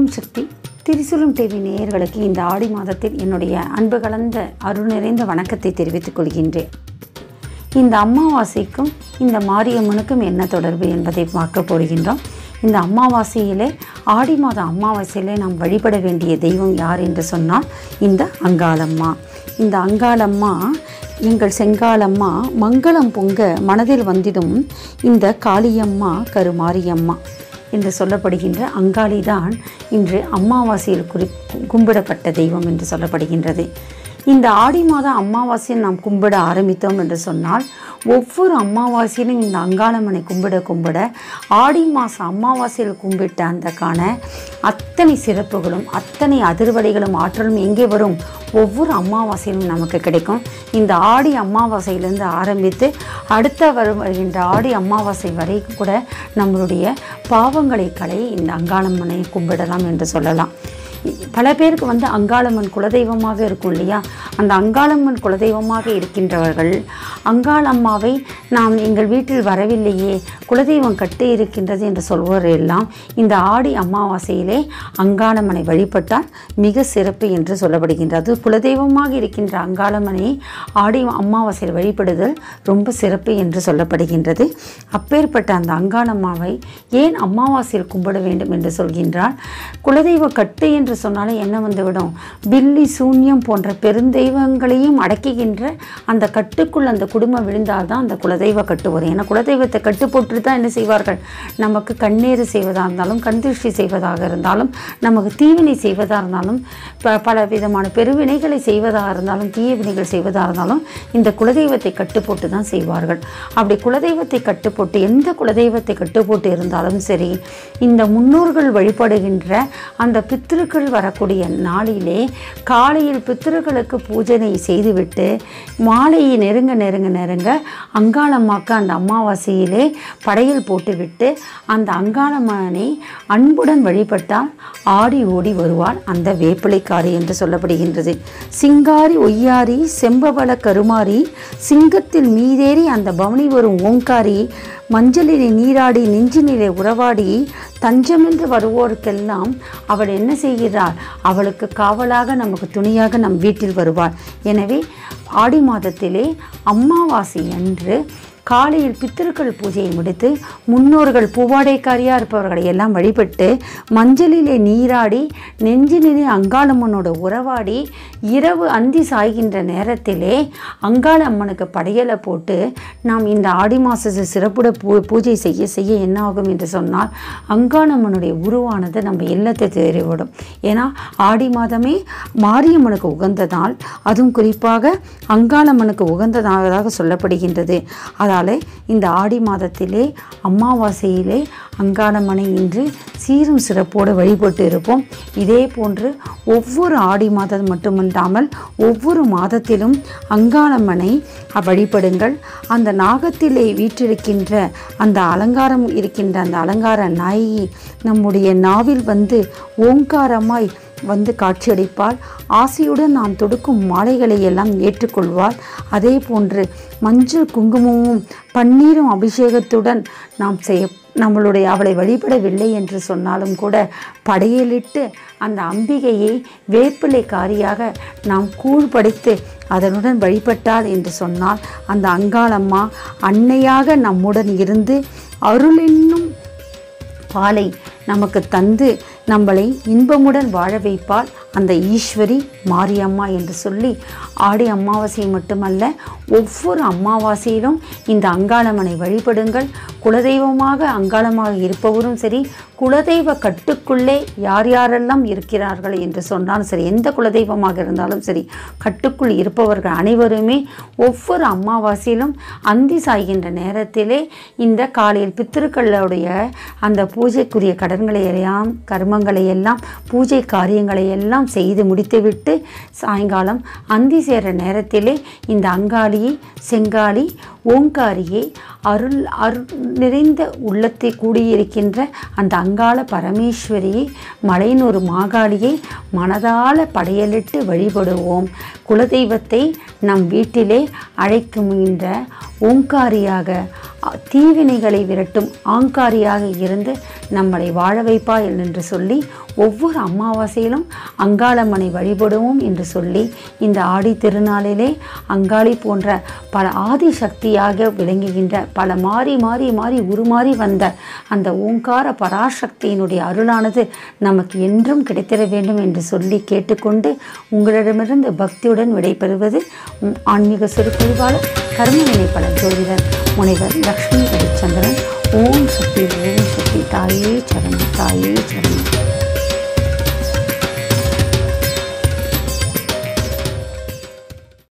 ஓம் சக்தி திரிசூலம் டிவி நேயர்களுக்கு இந்த ஆடி மாதத்தில் என்னுடைய அன்பு கலந்த அருள் நிறைந்த வணக்கத்தை தெரிவித்துக் கொள்கின்றேன் இந்த அமாவாசைக்கும் இந்த மாரியம்மனுக்கும் என்ன தொடர்பு என்பதை பார்க்க போகின்றோம் இந்த அமாவாசையிலே ஆடி மாத அமாவாசையிலே நாம் வழிபட வேண்டிய தெய்வம் யார் என்று சொன்னால் இந்த அங்காளம்மா இந்த அங்காளம்மா எங்கள் செங்காலம்மா மங்களம் பொங்க மனதில் வந்திடும் இந்த காளியம்மா கருமாரியம்மா என்று சொல்லப்படுகின்ற அங்காளிதான் இன்று அமாவாசையில் குறி கும்பிடப்பட்ட தெய்வம் என்று சொல்லப்படுகின்றது இந்த ஆடி மாதம் அமாவாசையை நாம் கும்பிட ஆரம்பித்தோம் என்று சொன்னால் ஒவ்வொரு அமாவாசையிலும் இந்த அங்காளம்மனை கும்பிட கும்பிட ஆடி மாதம் அமாவாசையில் கும்பிட்ட அந்த காண அத்தனை சிறப்புகளும் அத்தனை அதிர்வலைகளும் ஆற்றலும் எங்கே வரும் ஒவ்வொரு அமாவாசையிலும் நமக்கு கிடைக்கும் இந்த ஆடி அமாவாசையிலேருந்து ஆரம்பித்து அடுத்த வரும் வருகின்ற ஆடி அமாவாசை வரை கூட நம்மளுடைய பாவங்களை களைய இந்த அங்காளம்மனை கும்பிடலாம் என்று சொல்லலாம் பல பேருக்கு வந்து அங்காளம்மன் குலதெய்வமாக இருக்கும் இல்லையா அந்த அங்காளம்மன் குலதெய்வமாக இருக்கின்றவர்கள் அங்காளம்மாவை நாம் எங்கள் வீட்டில் வரவில்லையே குலதெய்வம் கட்டி இருக்கின்றது என்று சொல்வோர் எல்லாம் இந்த ஆடி அமாவாசையிலே அங்காளம்மனை வழிபட்டால் மிக சிறப்பு என்று சொல்லப்படுகின்றது குலதெய்வமாக இருக்கின்ற அங்காளம்மனை ஆடி அமாவாசையில் வழிபடுதல் ரொம்ப சிறப்பு என்று சொல்லப்படுகின்றது அப்பேற்பட்ட அந்த அங்காளம்மாவை ஏன் அமாவாசையில் கும்பிட வேண்டும் என்று சொல்கின்றார் குலதெய்வ கட்டு என்று சொன்னாலே என்ன வந்துவிடும் பில்லி சூன்யம் போன்ற பெருந்தெய்வங்களையும் அடக்குகின்ற அந்த கட்டுக்குள் அந்த குடும்பம் விழுந்தால்தான் அந்த குலதெய்வ கட்டு வரும் ஏன்னா குலதெய்வத்தை கட்டு போட்டு தான் என்ன செய்வார்கள் நமக்கு கண்ணீர் செய்வதாக இருந்தாலும் கண் திருஷ்டி செய்வதாக இருந்தாலும் நமக்கு தீவினை செய்வதாக இருந்தாலும் ப பல விதமான பெருவினைகளை செய்வதாக இருந்தாலும் தீய வினைகள் செய்வதாக இருந்தாலும் இந்த குலதெய்வத்தை கட்டு போட்டு தான் செய்வார்கள் அப்படி குலதெய்வத்தை கட்டு போட்டு எந்த குலதெய்வத்தை கட்டு போட்டு இருந்தாலும் சரி இந்த முன்னோர்கள் வழிபடுகின்ற அந்த பித்திருக்கள் வரக்கூடிய நாளிலே காலையில் பித்திருக்களுக்கு பூஜனை செய்துவிட்டு மாலையை நெருங்க நெருங்க நெருங்க அங்காளம்மாக்கு அந்த அமாவாசையிலே படையல் போட்டுவிட்டு அந்த அங்காளம்மனை அன்புடன் வழிபட்டால் ஆடி ஓடி வருவாள் அந்த வேப்பிலைக்காரி என்று சொல்லப்படுகின்றது சிங்காரி ஒய்யாரி செம்பவள கருமாரி சிங்கத்தில் மீதேறி அந்த பவனி வரும் ஓங்காரி மஞ்சளிலே நீராடி நெஞ்சினிலே உறவாடி தஞ்சமென்று வருவோருக்கெல்லாம் அவள் என்ன செய்கிறாள் அவளுக்கு காவலாக நமக்கு துணியாக நம் வீட்டில் வருவாள் எனவே ஆடி மாதத்திலே அமாவாசை அன்று காலையில் பித்திருக்கள் பூஜையை முடித்து முன்னோர்கள் பூவாடைக்காரியாக இருப்பவர்களை எல்லாம் வழிபட்டு மஞ்சளிலே நீராடி நெஞ்சினிலே அங்காளம்மனோட உறவாடி இரவு அந்தி சாய்கின்ற நேரத்திலே அங்காள அம்மனுக்கு படையலை போட்டு நாம் இந்த ஆடி மாத சிறப்புட பூ பூஜை செய்ய செய்ய என்ன ஆகும் என்று சொன்னால் அங்காளம்மனுடைய உருவானது நம்ம இல்லத்தை தெரிவிடும் ஏன்னா ஆடி மாதமே மாரியம்மனுக்கு உகந்த நாள் அதுவும் குறிப்பாக அங்காளம்மனுக்கு உகந்ததாக சொல்லப்படுகின்றது அதால் இந்த ஆடி மாதத்திலே அமாவாசையிலே அங்காளம்மனை இன்று சீரும் சிறப்போடு வழிபட்டு இருப்போம் இதே போன்று ஒவ்வொரு ஆடி மாதம் மட்டுமல்லாமல் ஒவ்வொரு மாதத்திலும் அங்காளம்மனை வழிபடுங்கள் அந்த நாகத்திலே வீற்றிருக்கின்ற அந்த அலங்காரம் இருக்கின்ற அந்த அலங்கார நாயகி நம்முடைய நாவில் வந்து ஓங்காரமாய் வந்து காட்சியளிப்பாள் ஆசையுடன் நாம் தொடுக்கும் மாலைகளை எல்லாம் ஏற்றுக்கொள்வாள் அதே போன்று மஞ்சள் குங்குமமும் பன்னீரும் அபிஷேகத்துடன் நாம் செய்ய நம்மளுடைய அவளை வழிபடவில்லை என்று சொன்னாலும் கூட படையலிட்டு அந்த அம்பிகையை வேப்பிலை காரியாக நாம் கூழ்படைத்து அதனுடன் வழிபட்டாள் என்று சொன்னால் அந்த அங்காளம்மா அன்னையாக நம்முடன் இருந்து அருளென்னும் பாலை நமக்கு தந்து நம்மளை இன்பமுடன் வாழ வைப்பாள் அந்த ஈஸ்வரி மாரியம்மா என்று சொல்லி ஆடி அமாவாசை மட்டுமல்ல ஒவ்வொரு அமாவாசையிலும் இந்த அங்காளம்மனை வழிபடுங்கள் குலதெய்வமாக அங்காளமாக இருப்பவரும் சரி குலதெய்வ கட்டுக்குள்ளே யார் யாரெல்லாம் இருக்கிறார்கள் என்று சொன்னாலும் சரி எந்த குலதெய்வமாக இருந்தாலும் சரி கட்டுக்குள் இருப்பவர்கள் அனைவருமே ஒவ்வொரு அமாவாசையிலும் அந்தி சாய்கின்ற நேரத்திலே இந்த காலையில் பித்திருக்களுடைய அந்த பூஜைக்குரிய கடன்களை எல்லாம் கர்மங்களை எல்லாம் பூஜை காரியங்களை எல்லாம் செய்து முடித்துவிட்டு சாயங்காலம் அந்தி சேர நேரத்திலே இந்த அங்காளியை செங்காளி ஓங்காரியே அருள் அருள் நிறைந்த உள்ளத்தை கூடியிருக்கின்ற அந்த அங்காள பரமேஸ்வரியை மலையனூர் மாகாளியை மனதால படையலிட்டு வழிபடுவோம் குலதெய்வத்தை நம் வீட்டிலே அழைக்குகின்ற ஓங்காரியாக அ, தீவினைகளை விரட்டும் ஆங்காரியாக இருந்து நம்மளை வாழ வைப்பாய் என்று சொல்லி ஒவ்வொரு அமாவாசையிலும் அங்காளம்மனை வழிபடுவோம் என்று சொல்லி இந்த ஆடி திருநாளிலே அங்காளி போன்ற பல ஆதி சக்தியாக விளங்குகின்ற பல மாறி மாறி மாறி உருமாறி வந்த அந்த ஓங்கார பராசக்தியினுடைய அருளானது நமக்கு என்றும் கிடைத்திட வேண்டும் என்று சொல்லி கேட்டுக்கொண்டு உங்களிடமிருந்து பக்தியுடன் விடைபெறுவது உம் ஆன்மீக சொற்பொழிவாளர் கர்மவினை பல ஜோதிடர் முனைவர் லக்ஷ்மி ரவிச்சந்திரன் ஓம் சக்தி ஓம் சக்தி தாயே சரணம் தாயே சரணம்